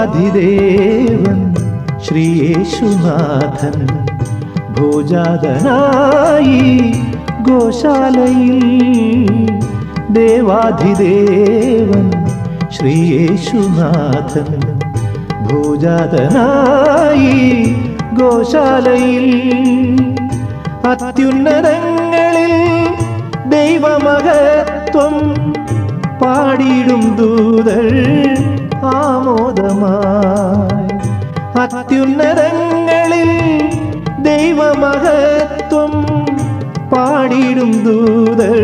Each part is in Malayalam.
ദേവാധിദേവൻ ശ്രീയേശുനാഥൻ ഭോജാതനായി ഗോശാലയിൽ ദേവാധിദേവൻ ശ്രീയേശുനാഥൻ ഭോജാതനായി ഗോശാലയിൽ അത്യുന്നതങ്ങളിൽ ദൈവമഹത്വം പാടിയിടും ദൂതർ ആമോദമായി അത്യുന്നതങ്ങളിൽ ദൈവമഹത്വം പാടിയിടും ദൂതർ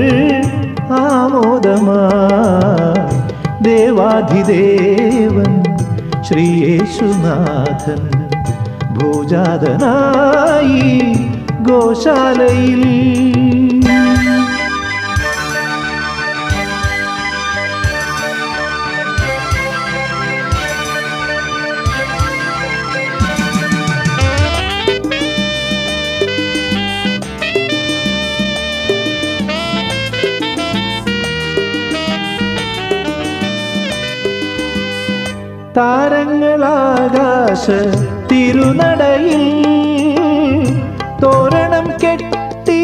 ആമോദമായി ദേവാധിദേവൻ ശ്രീയേശുനാഥൻ ഭോജാതനായി ഗോശാലയിൽ താരങ്ങളാകാശ തിരുനടയിൽ തോരണം കെട്ടി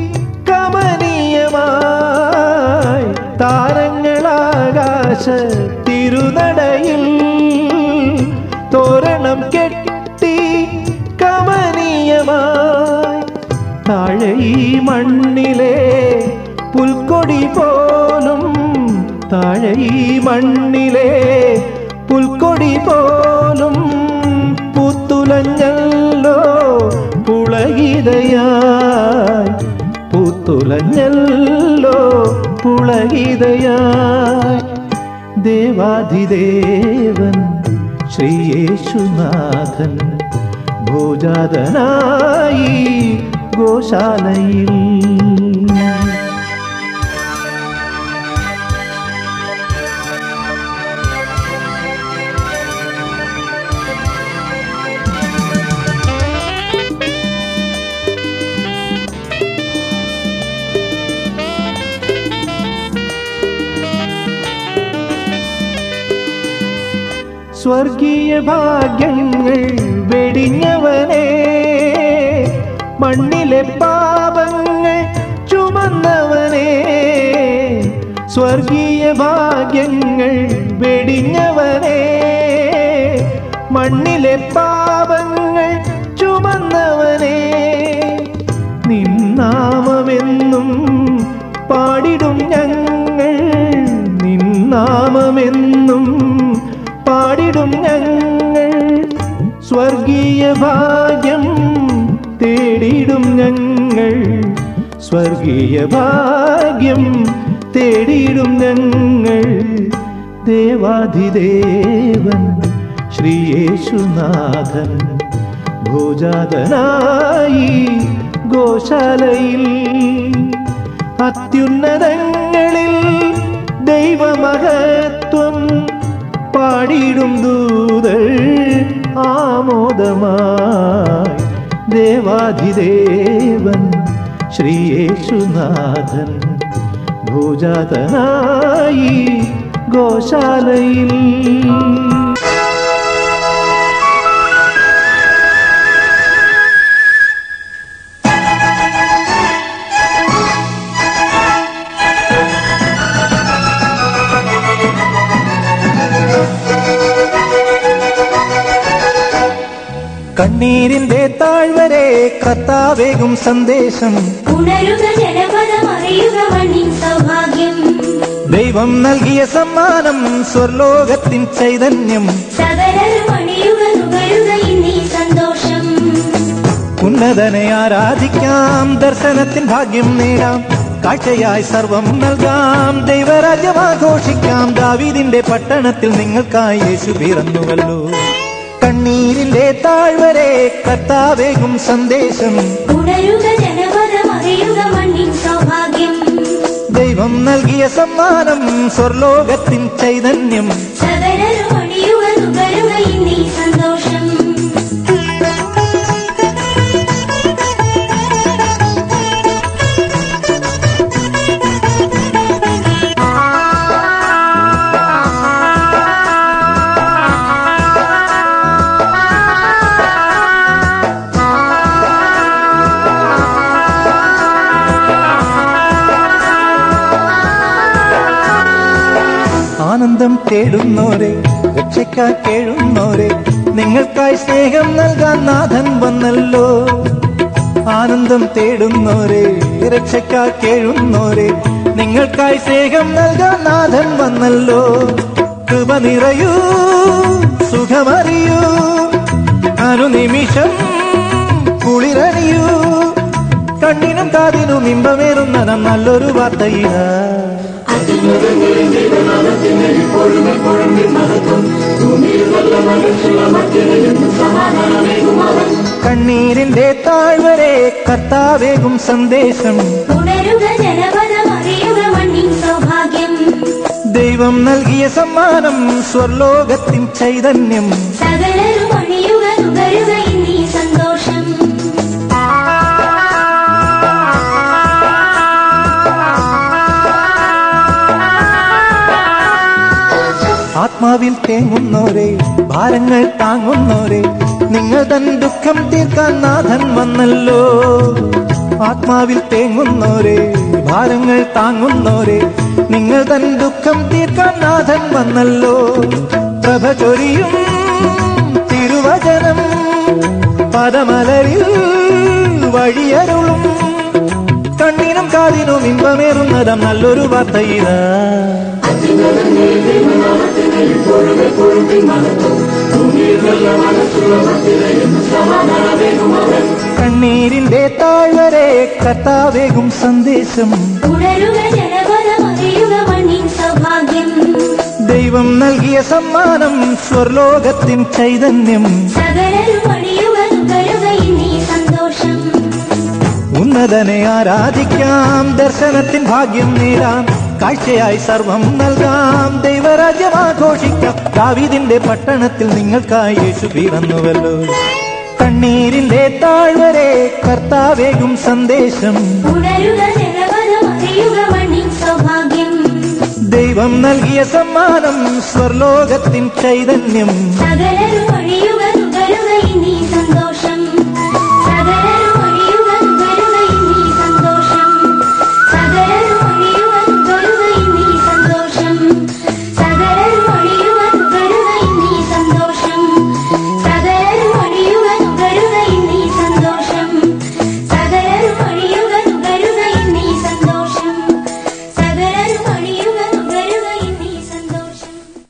കമനീയമായി താരങ്ങളാകാശ തിരുനടയിൽ തോരണം കെട്ടി കമനീയമായി താഴെ ഈ മണ്ണിലെ പുൽക്കൊടി പോലും താഴെ ഈ മണ്ണിലെ പുൽക്കൊടി പോലും പുത്തുലഞ്ഞല്ലോ പുളകിതയായി പുത്തുലഞ്ഞല്ലോ പുളകിതയായി ദേവാധിദേവൻ ശ്രീയേശുനാഥൻ ഭോജാതനായി ഗോശാലയിൽ സ്വർഗീയ ഭാഗ്യങ്ങൾ വെടിഞ്ഞവനെ മണ്ണിലെ പാപങ്ങൾ ചുമന്നവനെ സ്വർഗീയ ഭാഗ്യങ്ങൾ വെടിഞ്ഞവനെ മണ്ണിലെ പാപങ്ങൾ ചുമന്നവനെ നിന്നാമമെന്നും പാടിടും ഞങ്ങൾ നിന്നാമമെന്നും പാടിടും ഞങ്ങൾ സ്വർഗീയ ഭാഗ്യം തേടിടും ഞങ്ങൾ സ്വർഗീയ ഭാഗ്യം തേടിയിടും ഞങ്ങൾ ദേവാധിദേവൻ ശ്രീയേശുനാഥൻ ഭോജാതനായി ഗോശാലയിൽ അത്യുന്നതങ്ങളിൽ ദൈവമഹത്വം പാടിയിടും ദൂതർ ആമോദമായി ദേവാധിദേവൻ ശ്രീയേശുനാഥൻ ഭോജാതനായി ഗോശാലയിൽ കണ്ണീരിന്റെ താഴ്വരെ കർത്താവേകും സന്ദേശം ഉണരുക ജനപദം അറിയുക മണ്ണിൻ സൗഭാഗ്യം ദൈവം നൽകിയ സമ്മാനം സ്വർലോകത്തിൻ ചൈതന്യം സകലരും അണിയുക നുകരുക ഇന്നീ സന്തോഷം ഉന്നതനെ ആരാധിക്കാം ദർശനത്തിൻ ഭാഗ്യം നേടാം കാഴ്ചയായി സർവം നൽകാം ദൈവരാജ്യം ആഘോഷിക്കാം ദാവീദിന്റെ പട്ടണത്തിൽ നിങ്ങൾക്കായി യേശു പിറന്നുവല്ലോ കണ്ണീരിന്റെ താഴ്വരെ കർത്താവേകും സന്ദേശം ഉണരുക ജനപദം അറിയുക മണ്ണിൻ സൗഭാഗ്യം ദൈവം നൽകിയ സമ്മാനം സ്വർലോകത്തിൻ ചൈതന്യം സകലരും അണിയുക നുകരുക ഇന്നീ സന്തോഷം ആ തേടുന്നോരെ രക്ഷയ്ക്കായി കേഴുന്നോരെ നിങ്ങൾക്കായി സ്നേഹം നൽകാൻ നാഥൻ വന്നല്ലോ ആനന്ദം തേടുന്നോരെ രക്ഷയ്ക്കായി കേഴുന്നോരെ നിങ്ങൾക്കായി സ്നേഹം നൽകാൻ നാഥൻ വന്നല്ലോ കൃപ നിറയൂ സുഖമറിയൂ അനുനിമിഷം കുളിരണിയൂ കണ്ണിനും കാതിനും ഇമ്പമേറുന്നതും നല്ലൊരു വാർത്തയില്ല കണ്ണീരിന്റെ താഴ്വരെ കർത്താവേകും സന്ദേശം ഉണരുക ജനപദം അറിയുക മണ്ണിൻ സൗഭാഗ്യം ദൈവം നൽകിയ സമ്മാനം സ്വർലോകത്തിൻ ചൈതന്യം സകലരും അണിയുക നുകരുക ഇന്നീ സന്തോഷം ആത്മാവിൽ തേങ്ങുന്നോരെ ഭാരങ്ങൾ താങ്ങുന്നോരെ നിങ്ങൾ തൻ ദുഃഖം തീർക്കാൻ നാഥൻ വന്നല്ലോ ആത്മാവിൽ തേങ്ങുന്നോരെ ഭാരങ്ങൾ താങ്ങുന്നോരെ നിങ്ങൾ തൻ ദുഃഖം തീർക്കാൻ നാഥൻ വന്നല്ലോ പ്രഭ ചൊരിയും തിരുവചനം പദമലരിൽ വഴിയരുളും കണ്ണിനും കാതിനും ഇമ്പമേറുന്നതും നല്ലൊരു വാർത്തയില കണ്ണീരിന്റെ താഴ്വരെ കർത്താവേകും സന്ദേശം ഉണരുക ജനപദം അറിയുക മണ്ണിൻ സൗഭാഗ്യം ദൈവം നൽകിയ സമ്മാനം സ്വർലോകത്തിൻ ചൈതന്യം സകലരും അണിയുക നുകരുക ഇന്നീ സന്തോഷം ഉന്നതനെ ആരാധിക്കാം ദർശനത്തിൻ ഭാഗ്യം നേടാം കാഴ്ചയായി സർവം നൽകാം ദൈവരാജ്യം ആഘോഷിക്കാം ദാവീദിന്റെ പട്ടണത്തിൽ നിങ്ങൾക്കായി യേശു പിറന്നുവല്ലോ കണ്ണീരിന്റെ താഴ്വരെ കർത്താവേകും സന്ദേശം ഉണരുക ജനപദം അറിയുക മണ്ണിൻ സൗഭാഗ്യം ദൈവം നൽകിയ സമ്മാനം സ്വർലോകത്തിൻ ചൈതന്യം സകലരും അണിയുക നുകരുക ഇന്നീ സന്തോഷം സകലരും അണിയുക നുകരുക ഇന്നീ സന്തോഷം സകലരും അണിയുക നുകരുക ഇന്നീ സന്തോഷം സകലരും അണിയുക നുകരുക ഇന്നീ സന്തോഷം സകലരും അണിയുക നുകരുക ഇന്നീ സന്തോഷം സകലരും അണിയുക നുകരുക ഇന്നീ സന്തോഷം സകലരും അണിയുക നുകരുക ഇന്നീ സന്തോഷം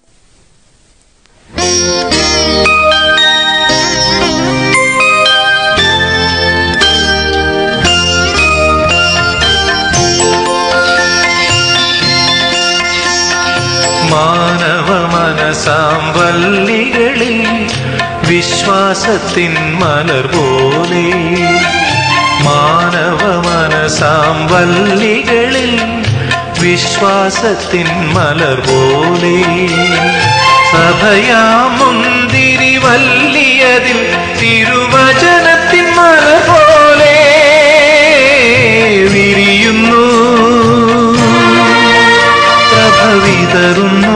മാനവ മനസാം വല്ലികളിൽ വിശ്വാസത്തിൻ മലർ പോലെ മാനവ മനസാം വല്ലികളിൽ വിശ്വാസത്തിൻ മലർ പോലെ സഭയാമുന്തിരി വല്ലിയതിൽ തിരുവചനത്തിൻ മലർ പോലെ വിരിയുന്നു പ്രഭ വിതറുന്നു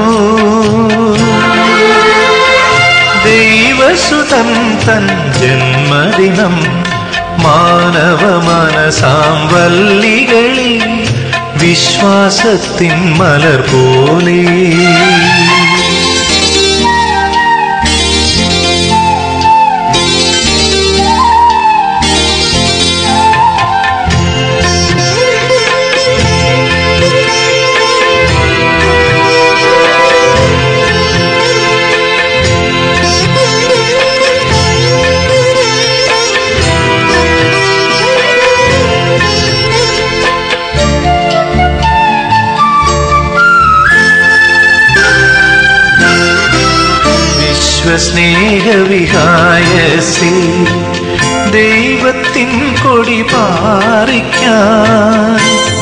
ദൈവസുതൻ തൻ ജന്മദിനം മാനവ മനസാം വല്ലികളിൽ വിശ്വാസത്തിൻ മലർ പോലെ വിശ്വസ്നേഹവിഹായസി ദൈവത്തിൻ കൊടി പാറിക്കാൻ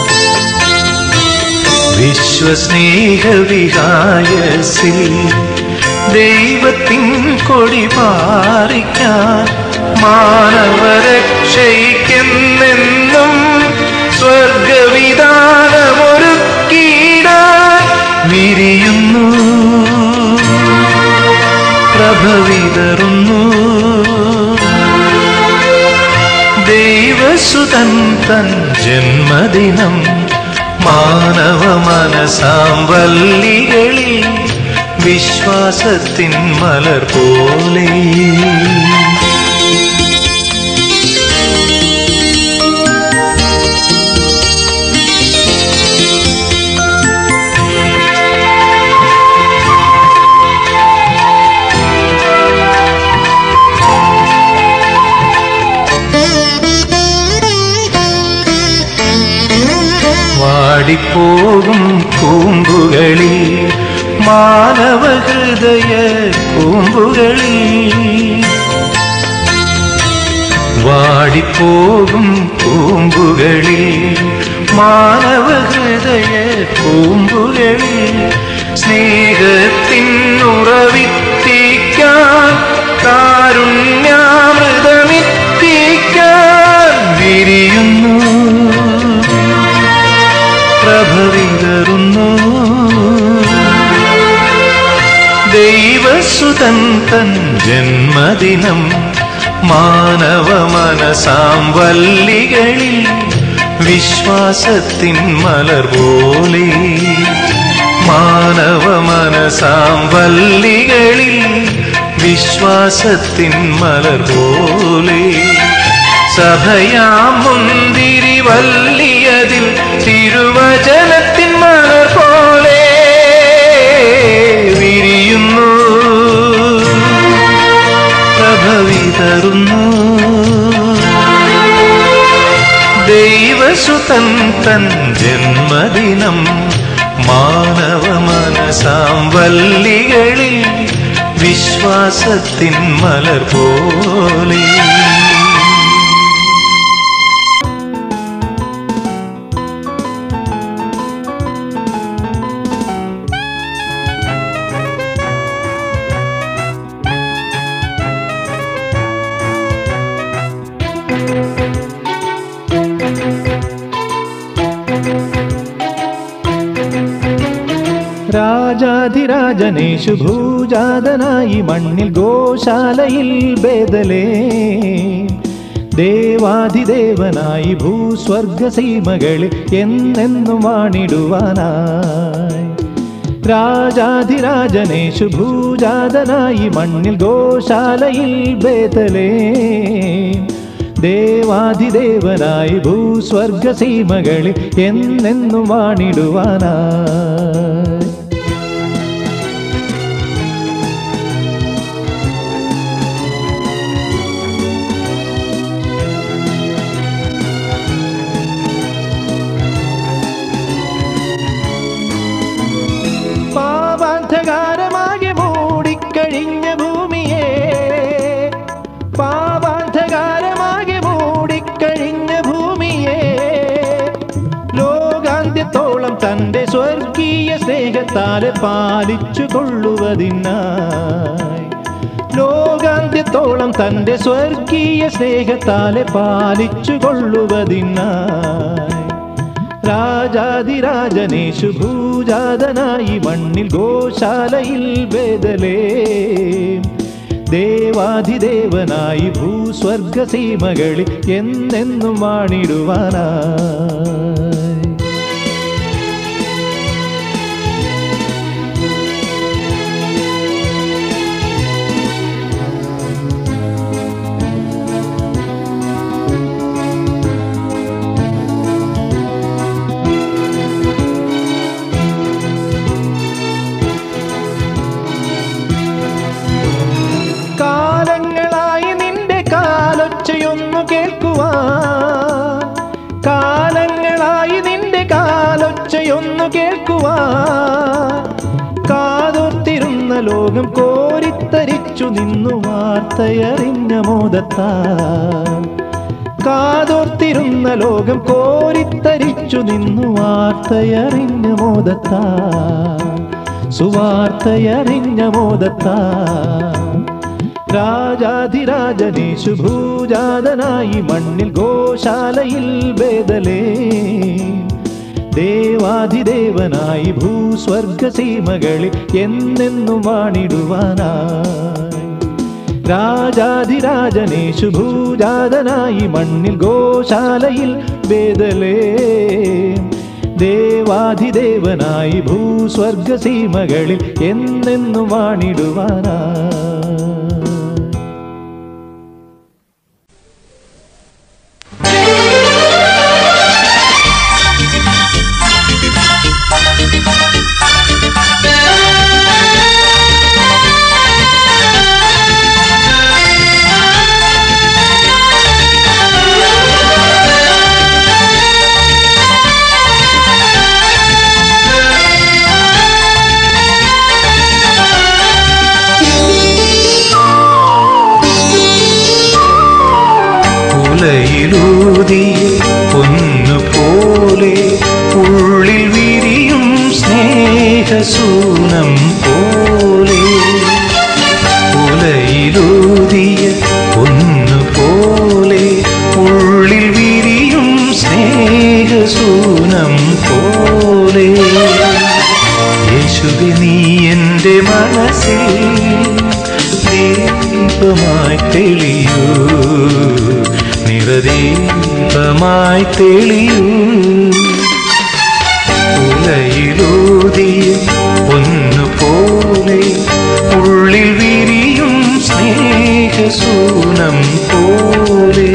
വിശ്വസ്നേഹവിഹായസി ദൈവത്തിൻ കൊടി പാറിക്കാൻ മാനവരക്ഷയ്ക്കെന്നെന്നും സ്വർഗവിധാനമൊരുക്കിയിടാൻ വിരിയുന്നു പ്രഭവിതറുന്നു ദൈവസുതൻ തൻ ജന്മദിനം മാനവ മനസാം വല്ലികളിൽ വിശ്വാസത്തിൻ മലർ പോലെ വാടിപ്പോകും കൂമ്പുകളിൽ മാനവഹൃദയ കൂമ്പുകളിൽ വാടിപ്പോകും പൂമ്പുകളിൽ മാനവഹൃദയ പൂമ്പുകളിൽ സ്നേഹത്തിൻ ഉറവിത്തിക്കാൻ കാരുണ്യാമൃതമിത്തിക്കാൻ വിരിയുന്നു പ്രഭവിതറുന്നു ദൈവസുതൻ തൻ ജന്മദിനം മാനവ മനസാം വല്ലികളിൽ വിശ്വാസത്തിൻ മലർ പോലെ മാനവ മനസാം വല്ലികളിൽ വിശ്വാസത്തിൻ മലർ പോലെ സഭയാം മുന്തിരി വല്ലിയതിൽ തിരുവചനത്തിൻ മലർ പോലെ വിരിയുന്നു പ്രഭവിതറുന്നു ദൈവസുതൻ തൻ ജന്മദിനം മാനവ മനസാം വല്ലികളിൽ വിശ്വാസത്തിൻ മലർ പോലെ രാജാധിരാജനേശു ഭൂജാതനായി മണ്ണിൽ ഗോശാലയിൽ ബേദലേ ദേവാധിദേവനായി ഭൂസ്വർഗസീമകളിൽ എന്നെന്നും വാണിടുവാനായി രാജാധിരാജനേശു ഭൂജാതനായി മണ്ണിൽ ഗോശാലയിൽ ബേതലേ ദേവാധിദേവനായി ഭൂസ്വർഗസീമകളിൽ എന്നെന്നും വാണിടുവാനായി പാപാന്ധകാരമാകെ മൂടിക്കഴിഞ്ഞ ഭൂമിയെ പാപാന്ധകാരമാകെ മൂടിക്കഴിഞ്ഞ ഭൂമിയെ ലോകാന്ത്യത്തോളം തന്റെ സ്വർഗീയ സ്നേഹത്താലെ പാലിച്ചു കൊള്ളുവതിനായി ലോകാന്ത്യത്തോളം തന്റെ സ്വർഗീയ സ്നേഹത്താലെ പാലിച്ചു കൊള്ളുവതിനായി രാജാതിരാജനേശു ഭൂജാതനായി മണ്ണിൽ ഗോശാലയിൽ വേദലേ ദേവാധിദേവനായി ഭൂസ്വർഗസീമകളിൽ എന്നെന്നും വാണിടുവാനായി കാലങ്ങളായി നിന്റെ കാലൊച്ചയൊന്നു കേൾക്കുവാൻ കാലങ്ങളായി നിന്റെ കാലൊച്ചയൊന്നു കേൾക്കുവാൻ കാതോർത്തിരുന്ന ലോകം കോരിത്തരിച്ചു നിന്നു വാർത്തയറിഞ്ഞ മോദത്താൽ കാതോർത്തിരുന്ന ലോകം കോരിത്തരിച്ചു നിന്നു വാർത്തയറിഞ്ഞ മോദത്താൽ സുവാർത്തയറിഞ്ഞ മോദത്താൽ രാജാധിരാജനേശു ഭൂജാതനായി മണ്ണിൽ ഗോശാലയിൽ വേദലേ ദേവാധിദേവനായി ഭൂസ്വർഗസീമകളിൽ എന്നെന്നും വാണിടുവാനായി രാജാധിരാജനേശു ഭൂജാതനായി മണ്ണിൽ ഗോശാലയിൽ വേദലേ ദേവാധിദേവനായി ഭൂസ്വർഗസീമകളിൽ എന്നെന്നും വാണിടുവാനാ ഉലയിലൂതിയ പൊന്നുപോലെ ഉള്ളിൽ വിരിയും സ്നേഹസൂനം പോലെ ഉലയിലൂതിയ പൊന്നുപോലെ ഉള്ളിൽ വിരിയും സ്നേഹസൂനം പോലെ യേശുവെ നീ എൻ്റെ മനസ്സിൽ ദീപമായി തെളിയൂ നിറദീപമായി തെളിയൂ ഉലയിലൂതിയ ഒന്നുപോലെ ഉള്ളിൽ വിരിയും സ്നേഹസൂനം പോലെ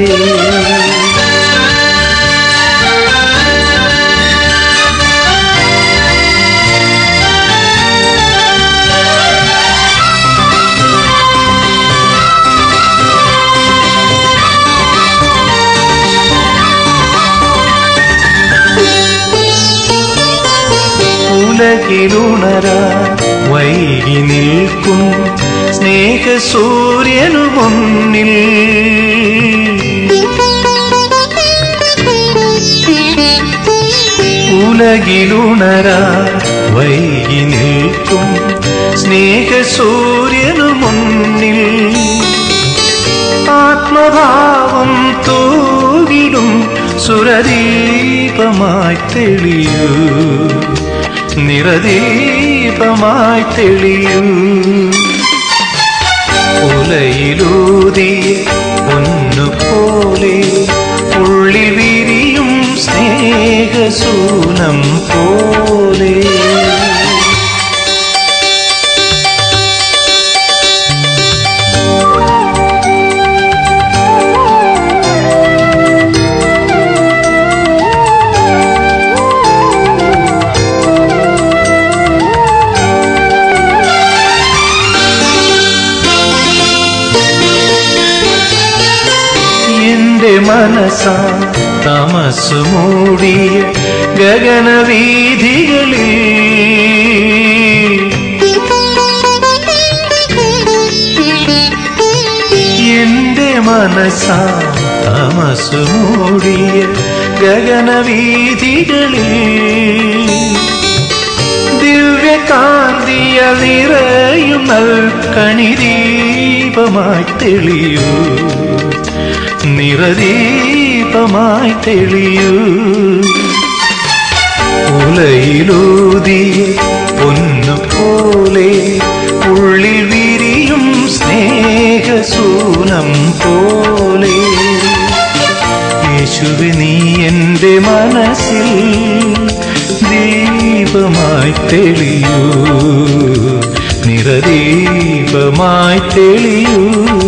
ഉലകിലുണരാ വൈകി നിൽക്കും സ്നേഹസൂര്യനു മുന്നിൽ ഉലകിലുണരാ വൈകി നിൽക്കും സ്നേഹസൂര്യനു മുന്നിൽ ആത്മഭാവം തൂകിടും സുരദീപമായി തെളിയൂ നിറദീപമായി തെളിയൂ ഉലയിലൂതിയ ഒന്നുപോലെ ഉള്ളിൽ വിരിയും സ്നേഹസൂനം പോലെ എന്റെ മനസ്സാ തമസ് മൂടിയ ഗഗനവീഥികളിൽ എന്റെ മനസ്സാ തമസ് മൂടിയ ഗഗനവീഥികളിൽ ദിവ്യകാന്തിയ നിറയും നൽകണിദീപമായി തെളിയൂ നിറദീപമായി തെളിയൂ ഉലയിലൂതിയ പൊന്നുപോലെ ഉള്ളിൽ വിരിയും സ്നേഹസൂനം പോലെ യേശുവെ നീ എൻ്റെ മനസ്സിൽ ദീപമായി തെളിയൂ നിറദീപമായി തെളിയൂ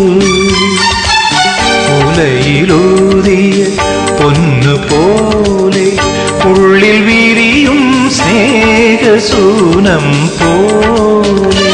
ഉലയിലൂതിയ പൊന്നുപോലെ ഉള്ളിൽ വിരിയും സ്നേഹസൂനം പോലെ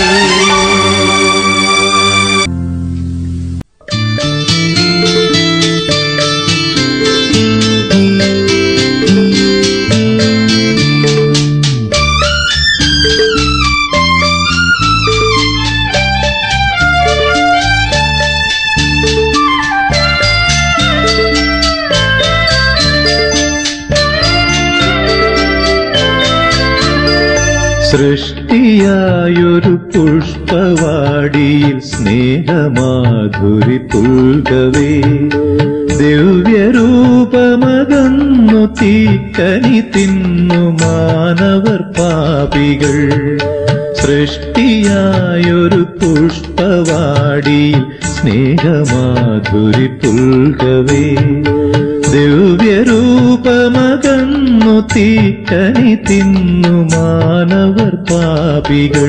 സൃഷ്ടിയായൊരു പുഷ്പവാടിയിൽ സ്നേഹമാധുരി പുൽകവേ ദിവ്യരൂപമകന്നു തീക്കനി തിന്നു മാനവർ പാപികൾ സൃഷ്ടിയായൊരു പുഷ്പവാടിയിൽ സ്നേഹമാധുരി പുൽകവേ ദിവ്യരൂപമകന്നു മകന്നു തീക്കനി തിന്നു മാനവർ പാപികൾ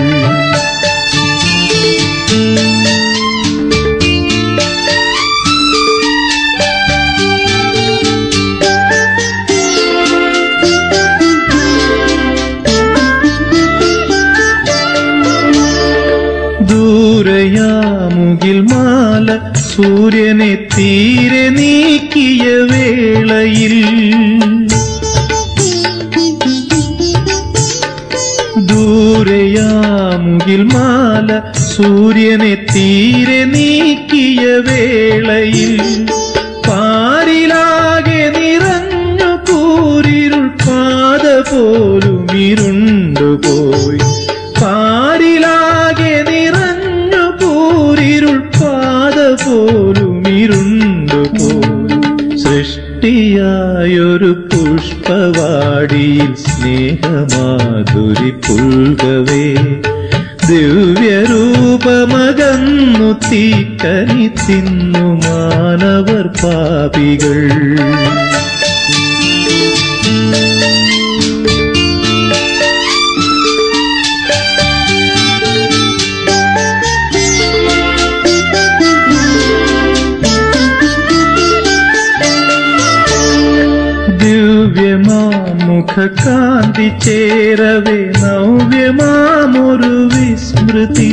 ദൂരയാമുകിൽ മാല സൂര്യനെ തീരെ നീക്കിയ വേളയിൽ ദൂരയാമുകിൽ മാല സൂര്യനെ തീരെ നീക്കിയ വേളയിൽ പാരിലാകെ നിറഞ്ഞു കൂരിരുൾ പാത പോലും ഇരുണ്ടുപോയി പാരിലാകെ നിറഞ്ഞു കൂരിരുൾ പാത പോലും ഇരുണ്ടുപോയി സൃഷ്ടിയായൊരു പുഷ്പവാടിയിൽ സ്നേഹമാധുരി പുൽകവേ ദിവ്യരൂപമകന്നു തീക്കനി തിന്നു മാനവർ പാപികൾ ദിവ്യമാമുഖ കാന്തി ചേരവേ നവ്യമാമൊരു വിസ്മൃതി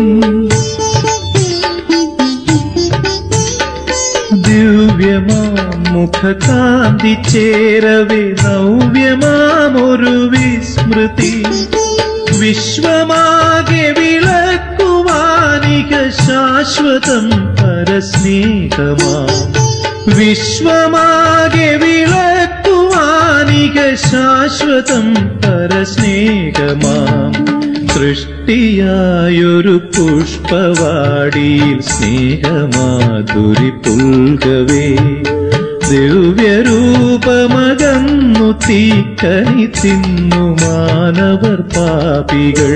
ദിവ്യമാമുഖ കാന്തി ചേരവേ നവ്യമാമൊരു വിസ്മൃതി വിശ്വമാകെ വിളക്കുവാനിക ശാശ്വതം പരസ്നേഹമാം വിശ്വമാകെ വിളക്കുവാനിക ശാശ്വതം പരസ്നേഹമാം സൃഷ്ടിയായൊരു പുഷ്പവാടിയിൽ സ്നേഹമാധുരി പുൽകവേ ദിവ്യരൂപമകന്നു തീക്കനി തിന്നു മാനവർ പാപികൾ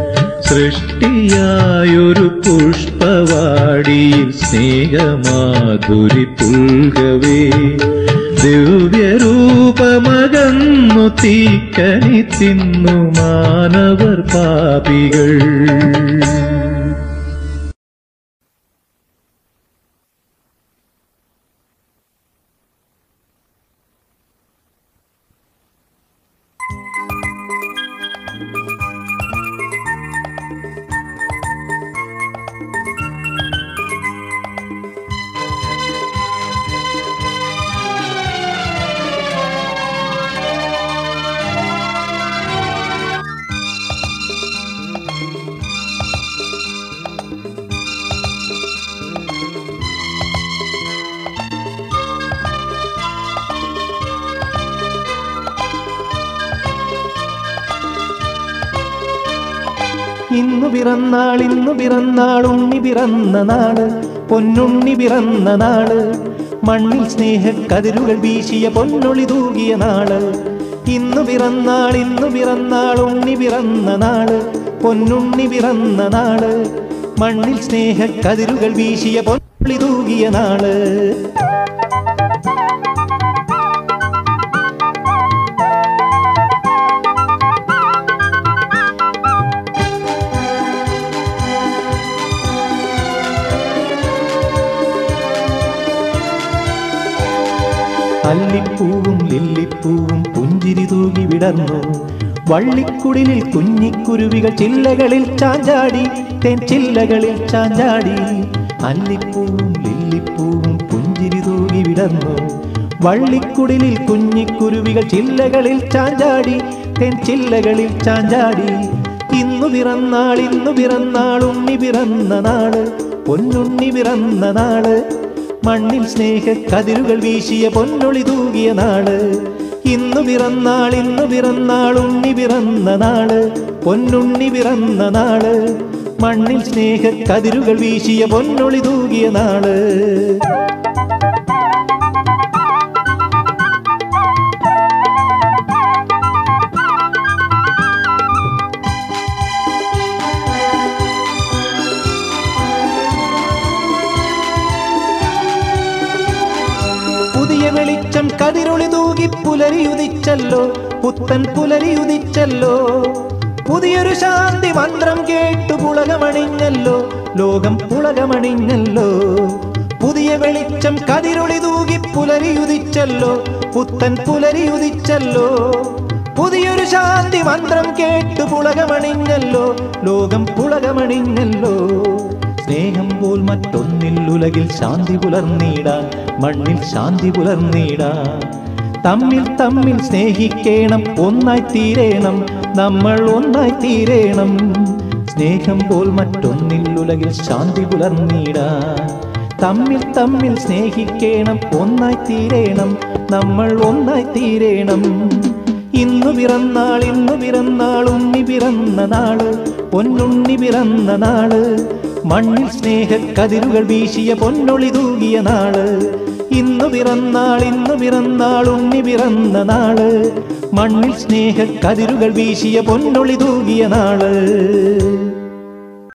സൃഷ്ടിയായൊരു പുഷ്പവാടിയിൽ സ്നേഹമാധുരി പുൽകവേ ദിവ്യരൂപമകന്നു തീക്കനി തിന്നു മാനവർ പാപികൾ ഇന്നു പിറന്നാൾ ഇന്നു പിറന്നാൾ ഉണ്ണി പിറന്ന നാള് പൊന്നുണ്ണി പിറന്ന നാള് മണ്ണിൽ സ്നേഹക്കതിരുകൾ വീശിയ പൊന്നൊളി തൂകിയ നാള് ഇന്നു പിറന്നാൾ ഇന്നു പിറന്നാൾ ഉണ്ണി പിറന്ന നാള് പൊന്നുണ്ണി പിറന്ന നാള് മണ്ണിൽ സ്നേഹക്കതിരുകൾ വീശിയ പൊന്നൊളി തൂകിയ നാള് അല്ലിപ്പൂവും ലില്ലിപ്പൂവും പുഞ്ചിരി തൂകി വിടർന്നു വള്ളിക്കുടിലിൽ കുഞ്ഞിക്കുരുവികൾ ചില്ലകളിൽ ചാഞ്ചാടി തേൻ ചില്ലകളിൽ ചാഞ്ചാടി അല്ലിപ്പൂവും ലില്ലിപ്പൂവും പുഞ്ചിരി തൂകി വിടർന്നു വള്ളിക്കുടിലിൽ കുഞ്ഞിക്കുരുവികൾ ചില്ലകളിൽ ചാഞ്ചാടി തേൻ ചില്ലകളിൽ ചാഞ്ചാടി ഇന്നു പിറന്നാൾ ഇന്നു പിറന്നാൾ ഉണ്ണി പിറന്ന നാള് പൊന്നുണ്ണി പിറന്ന നാള് മണ്ണിൽ സ്നേഹ കതിരുകൾ വീശിയ പൊന്നൊളി തൂകിയ നാള് ഇന്നു പിറന്നാൾ ഇന്നു പിറന്നാൾ ഉണ്ണി പിറന്ന നാള് പൊന്നുണ്ണി പിറന്ന നാള് മണ്ണിൽ സ്നേഹ കതിരുകൾ വീശിയ പൊന്നൊളി തൂകിയ നാള് പുതിയ വെളിച്ചം കതിരൊളി തൂകി തൂകി പുലരിയുദിച്ചല്ലോ പുത്തൻ പുലരിയുദിച്ചല്ലോ പുതിയൊരു ശാന്തി മന്ത്രം കേട്ടു പുളകമണിഞ്ഞല്ലോ ലോകം പുളകമണിഞ്ഞല്ലോ പുതിയ വെളിച്ചം കതിരൊളി തൂകി പുലരിയുദിച്ചല്ലോ പുത്തൻ പുലരിയുദിച്ചല്ലോ പുതിയൊരു ശാന്തി മന്ത്രം കേട്ടു പുളകമണിഞ്ഞല്ലോ ലോകം പുളകമണിഞ്ഞല്ലോ സ്നേഹം പോൽ മറ്റൊന്നിൽ ഉലകിൽ ശാന്തി പുലർന്നീടാൻ മണ്ണിൽ ശാന്തി പുലർന്നീടാൻ തമ്മിൽ തമ്മിൽ സ്നേഹിക്കേണം ഒന്നായി തീരേണം നമ്മൾ ഒന്നായി തീരേണം സ്നേഹം പോൽ മറ്റൊന്നിൽ ഉലകിൽ ശാന്തി പുലർന്നീടാൻ തമ്മിൽ തമ്മിൽ സ്നേഹിക്കേണം ഒന്നായി തീരേണം നമ്മൾ ഒന്നായി തീരേണം ഇന്നു പിറന്നാൾ ഇന്നു പിറന്നാൾ ഉണ്ണി പിറന്ന നാള് പൊന്നുണ്ണി പിറന്ന നാള് മണ്ണിൽ സ്നേഹ കതിരുകൾ വീശിയ പൊന്നൊളി തൂകിയ നാള് ഇന്നു പിറന്നാൾ ഇന്നു പിറന്നാൾ ഉണ്ണി പിറന്ന നാള് മണ്ണിൽ സ്നേഹ കതിരുകൾ വീശിയ പൊന്നൊളി തൂകിയ നാള്